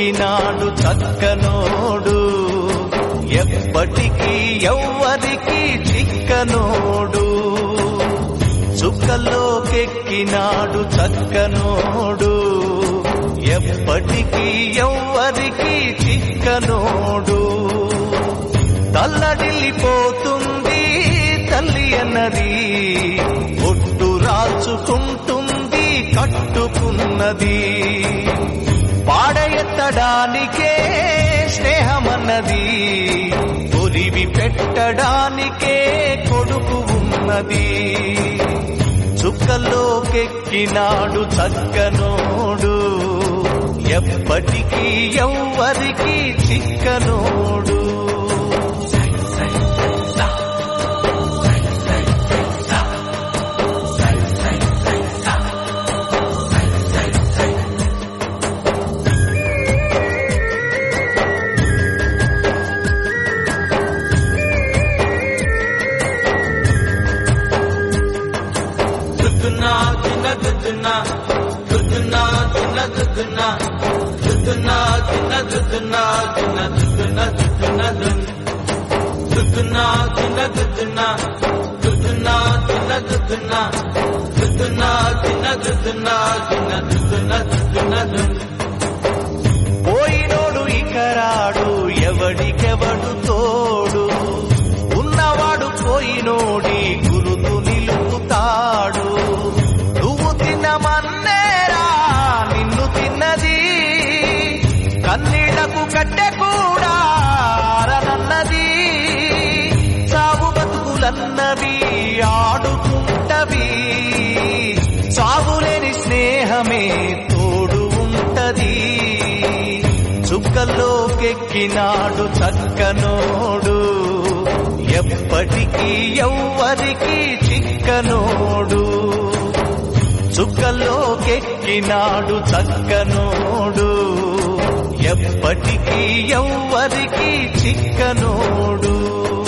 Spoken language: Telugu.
కెక్కినాడు చక్కనోడు ఎప్పటికీ ఎవ్వరికి చిక్కనోడు చుక్కలోకెక్కినాడు చక్కనోడు ఎప్పటికీ ఎవ్వరికి చిక్కనోడు తల్లడిల్లిపోతుంది తల్లి అన్నది ఒట్టు రాచుకుంటుంది కట్టుకున్నది పాడెత్తడానికే స్నేహమన్నది ఒలివి పెట్టడానికే కొడుకు ఉన్నది చుక్కలోకెక్కినాడు చక్కనోడు ఎప్పటికీ ఎవ్వరికి చిక్కనోడు దుద్దునా చిన్న దుద్దునా దుద్దునా చిన్న దుద్దునా దుద్దునా చిన్న దుద్దునా చిన్న దుద్దున దుద్దున దుద్దునా చిన్న దుద్దునా దుద్దునా చిన్న దుద్దునా దుద్దునా చిన్న దుద్దునా చిన్న దుద్దున దుద్దున పోయినోడు ఇకరాడు ఎవడికెవడు తోడు ఉన్నవాడు పోయినోడి గురుతు నిలుపుతాడు నువ్వు తిన్నమన్నేరా నిన్ను తిన్నది కన్నీళ్లకు కట్టె కూడా ఆరనన్నది సాగు బతుకులన్నవి ఆడుకుంటవి సాగులేని స్నేహమే తోడు ఉంటది చుక్కల్లోకెక్కినాడు చక్కనోడు ఎప్పటికీ ఎవ్వరికి చిక్కనోడు చుక్కల్లోకెక్కినాడు చక్కనోడు ఎప్పటికీ ఎవ్వరికి చిక్కనోడు